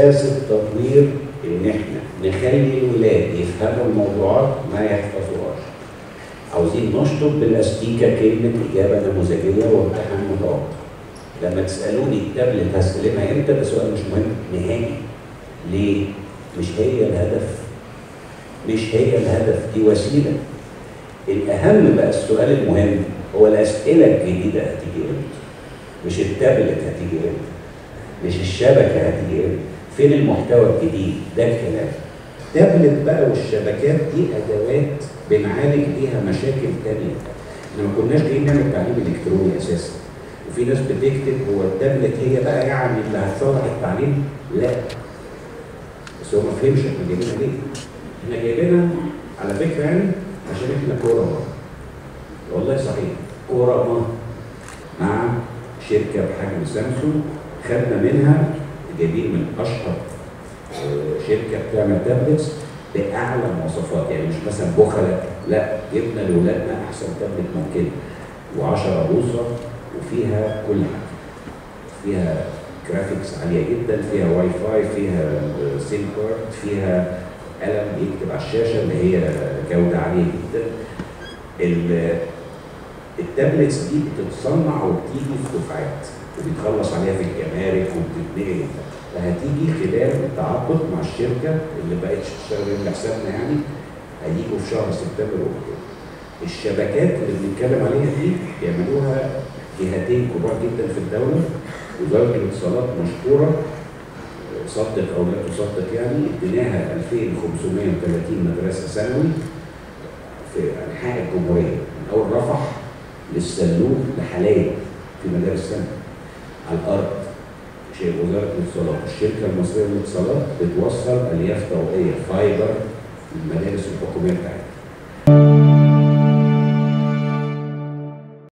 اساس التطوير ان احنا نخلي الولاد يفهموا الموضوعات ما يحفظوهاش عاوزين نشطب بالاستيكه كلمه اجابه نموذجيه وامتحان متوقع لما تسالوني التابلت هستلمها امتى ده سؤال مش مهم نهائي ليه؟ مش هي الهدف مش هي الهدف دي وسيله الاهم بقى السؤال المهم هو الاسئله الجديده هتيجي امتى مش التابلت هتيجي امتى مش الشبكه هتيجي امتى فين المحتوى الجديد ده الكلام التابلت بقى والشبكات دي ادوات بنعالج بيها مشاكل تانية احنا ما كناش جايين نعمل تعليم الكتروني اساسا وفي ناس بتكتب هو التابلت هي بقى يعني اللي هتصلح التعليم لا بس هو ما فهمش احنا جايبينها ليه احنا جايبينها على فكره يعني عشان احنا كوره والله صحيح كوره مع شركه بحجم سامسونج خدنا منها جايبين من اشهر شركه بتعمل تابلتس باعلى مواصفات يعني مش مثلا بخله لا جبنا لاولادنا احسن تابلت ممكن و10 بوصه وفيها كل حاجه فيها جرافيكس عاليه جدا فيها واي فاي فيها سيم كارد فيها قلم بيكتب على الشاشه اللي هي جوده عاليه جدا التابلتس دي بتتصنع وبتيجي في دفعات وبيتخلص عليها في الجمارك وبتتنقل فهتيجي خلال التعاقد مع الشركه اللي بقتش تشتغل من حسابنا يعني هيجوا في شهر سبتمبر واكتوبر. الشبكات اللي بنتكلم عليها دي بيعملوها جهتين كبار جدا في الدوله وزاره الاتصالات مشكوره صدق او لا تصدق يعني اديناها 2530 مدرسه ثانوي في انحاء الجمهوريه من اول رفح للسلوك لحلايب في مدارس ثانوي على الارض شيء وزاره الاتصالات الشركه المصريه للاتصالات بتوصل الياف ضوئيه فايبر للمدارس الحكوميه بتاعتها